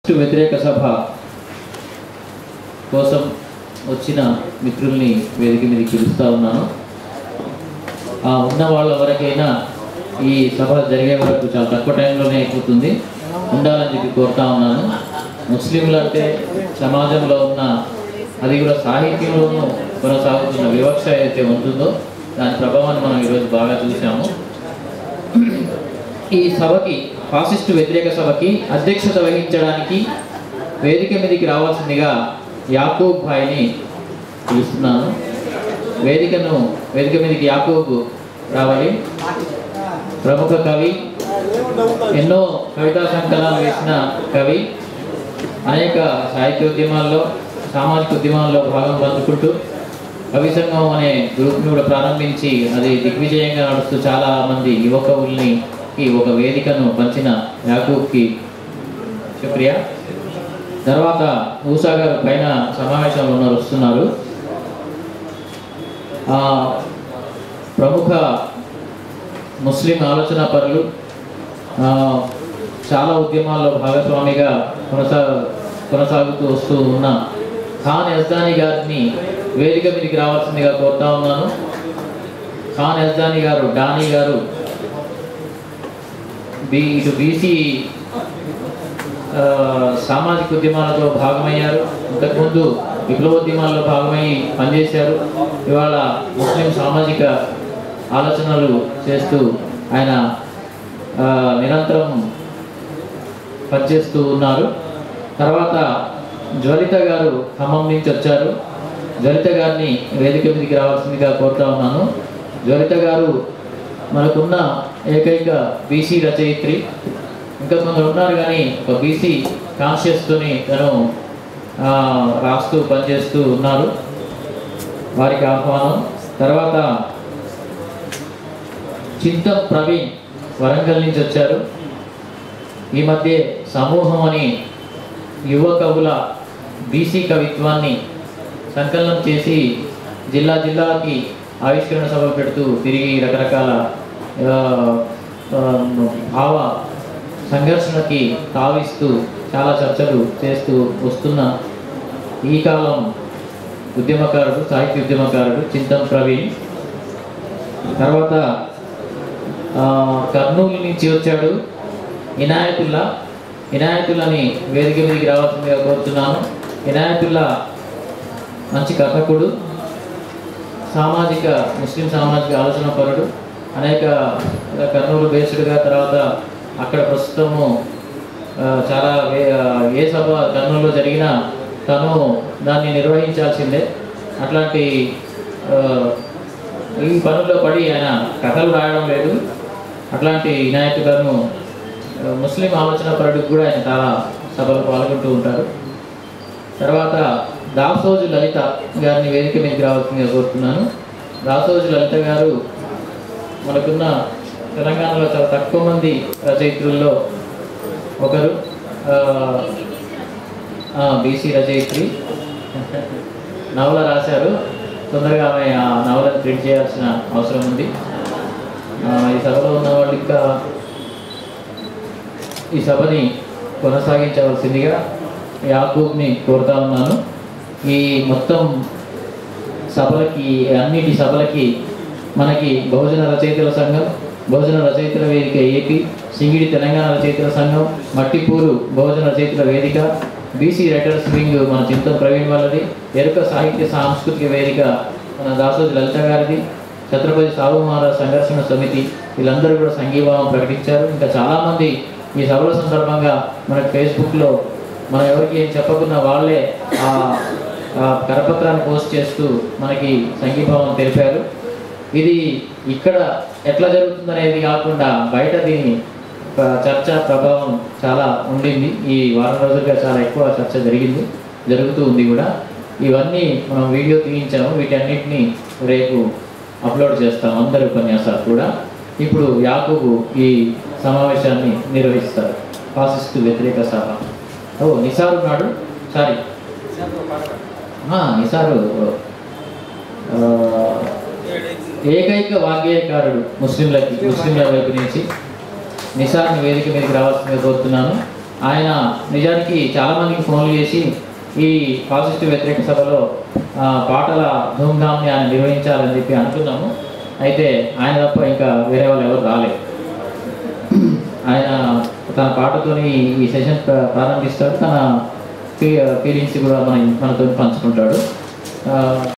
వ్యతిరేక సభ కోసం వచ్చిన మిత్రుల్ని వేదిక మీదకి పిలుస్తూ ఉన్నాను ఆ ఉన్న వాళ్ళ వరకైనా ఈ సభ జరిగే వరకు చాలా తక్కువ టైంలోనే అయిపోతుంది ఉండాలని చెప్పి కోరుతా ఉన్నాను ముస్లింలు అంటే సమాజంలో ఉన్న అది కూడా సాహిత్యంలోనూ కొనసాగుతున్న వివక్ష ఏదైతే ఉంటుందో దాని ప్రభావాన్ని మనం ఈరోజు బాగా చూసాము ఈ సభకి ఫాసిస్టు వ్యతిరేక సభకి అధ్యక్షత వహించడానికి వేదిక మీదకి రావాల్సిందిగా యాకూబ్ భాయ్ని పిలుస్తున్నాను వేదికను వేదిక మీదకి యాకూబ్ రావాలి ప్రముఖ కవి ఎన్నో కవితా సంకలనాలు వేసిన కవి అనేక సాహిత్యోద్యమాల్లో సామాజిక ఉద్యమాల్లో భాగం పంచుకుంటూ కవి సంఘం అనే గ్రూప్ని కూడా ప్రారంభించి అది దిగ్విజయంగా నడుస్తూ చాలా మంది యువ కవుల్ని ఈ ఒక వేదికను పంచిన యాకూబ్కి శుక్రియా తర్వాత ఊసా గారు పైన సమావేశంలో ఉన్నారు వస్తున్నారు ఆ, ప్రముఖ ముస్లిం ఆలోచన పరులు ఆ, చాలా ఉద్యమాల్లో భాగస్వామిగా కొనసా కొనసాగుతూ వస్తూ ఉన్న ఖాన్ యజ్దాని గారిని వేదిక మీదకి రావాల్సిందిగా కోరుతా ఉన్నాను ఖాన్ యజ్దాని గారు డానీ గారు బి ఇటు బీసీ ఆ, సామాజిక ఉద్యమాలతో భాగమయ్యారు ఇంతకుముందు విప్లవోద్యమాల్లో భాగమై పనిచేశారు ఇవాళ ముస్లిం సామాజిక ఆలోచనలు చేస్తూ ఆయన ఆ, నిరంతరం పనిచేస్తూ ఉన్నారు తర్వాత జ్వలిత గారు ఖమ్మం నుంచి వచ్చారు జ్వలిత గారిని వేదిక మీదకి రావాల్సిందిగా కోరుతా ఉన్నాను జ్వలిత గారు మనకున్న ఏకైక బీసీ రచయిత్రి ఇంకా కొందరు ఉన్నారు కానీ ఒక బీసీ కాన్షియస్తోని తను ఆ, రాస్తూ పనిచేస్తూ ఉన్నారు వారికి ఆహ్వానం తర్వాత చింత ప్రవీణ్ వరంగల్ నుంచి వచ్చారు ఈ మధ్య సమూహం అని యువ కవుల బీసీ కవిత్వాన్ని సంకలనం చేసి జిల్లా జిల్లాకి ఆవిష్కరణ సభలు పెడుతూ తిరిగి రకరకాల ఆ, ఆ, భావ సంఘర్షణకి తావిస్తూ చాలా చర్చలు చేస్తూ వస్తున్న ఈ కాలం ఉద్యమకారుడు సాహిత్య ఉద్యమకారుడు చింతం ప్రవీణ్ తర్వాత ఆ, కర్నూలు నుంచి వచ్చాడు ఇనాయతుల్లా ఇనాయతుల్లాని వేదిక మీదకి రావాల్సిందిగా కోరుతున్నాను ఇనాయతుల్లా మంచి కథకుడు సామాజిక ముస్లిం సామాజిక ఆలోచన పరుడు అనేక కర్నూలు బేస్డ్గా తర్వాత అక్కడ ప్రస్తుతము ఆ, చాలా వే- ఆ, ఏ సభ కర్నూలులో జరిగినా తను దాన్ని నిర్వహించాల్సిందే అట్లాంటి ఆ, ఈ పనుల్లో పడి ఆయన కథలు రాయడం లేదు అట్లాంటి వినాయక గారు ముస్లిం ఆలోచన పరుడికి కూడా ఆయన చాలా సభలు పాల్గొంటూ ఉంటారు తర్వాత దాసోజు లలిత గారిని వేదిక మీదకి రావాల్సిందిగా కోరుతున్నాను దాసోజు లలిత గారు మనకున్న తెలంగాణలో చాలా తక్కువ మంది రచయిత్రుల్లో ఒకరు బీసీ రచయిత్రి నవల రాశారు తొందరగా ఆమె ఆ నవలను ప్రింట్ చేయాల్సిన అవసరం ఉంది ఆ, ఈ సభలో ఉన్న వాళ్ళు ఇంకా ఈ సభని కొనసాగించవలసిందిగా యాకూబ్ని కోరుతా ఉన్నాను ఈ మొత్తం సభలకి అన్నిటి సభలకి మనకి బహుజన రచయితల సంఘం బహుజన రచయితల వేదిక ఏపీ సింగిడి తెలంగాణ రచయితల సంఘం మట్టిపూరు బహుజన రచయితల వేదిక బీసీ రైటర్స్ వింగ్ మన చింతం ప్రవీణ్ వాళ్ళది ఎరుక సాహిత్య సాంస్కృతిక వేదిక మన దాసోజి లలిత గారిది ఛత్రపతి సాహు మహారాజ్ సంఘర్షణ సమితి వీళ్ళందరూ కూడా సంఘీభావం ప్రకటించారు ఇంకా చాలామంది ఈ సభల సందర్భంగా మనకి ఫేస్బుక్లో మనం ఎవరికి ఏం చెప్పకున్నా వాళ్ళే ఆ ఆ కరపత్రాన్ని పోస్ట్ చేస్తూ మనకి సంఘీభావం తెలిపారు ఇది ఇక్కడ ఎట్లా జరుగుతుందనేది కాకుండా బయట దీని ప- చర్చ ప్రభావం చాలా ఉండింది ఈ వారం రోజులుగా చాలా ఎక్కువ చర్చ జరిగింది జరుగుతూ ఉంది కూడా ఇవన్నీ మనం వీడియో తీయించాము వీటన్నిటిని రేపు అప్లోడ్ చేస్తాం అందరి ఉపన్యాసాలు కూడా ఇప్పుడు యాకూబు ఈ సమావేశాన్ని నిర్వహిస్తారు ఫాసిస్టు వ్యతిరేక సభ ఓ నిసార్ ఉన్నాడు సారీ ఆ, నిసారు ఆ, ఏకైక వాగ్గేయకారుడు ముస్లింలకి ముస్లింల వైపు నుంచి నిసార్ని వేదిక మీదకి రావాల్సిందిగా కోరుతున్నాను ఆయన నిజానికి చాలామందికి ఫోన్లు చేసి ఈ ఫాసిస్ట్ వ్యతిరేక సభలో ఆ, పాటల ధూమ్ధామ్ని ఆయన నిర్వహించాలని చెప్పి అనుకున్నాము అయితే ఆయన తప్ప ఇంకా వేరే వాళ్ళు ఎవరు రాలేదు ఆయన తన పాటతోని ఈ సెషన్ ప్ర- ప్రారంభిస్తాడు తన ఫీ ఫీలింగ్స్ కూడా మన మనతో పంచుకుంటాడు ఆ,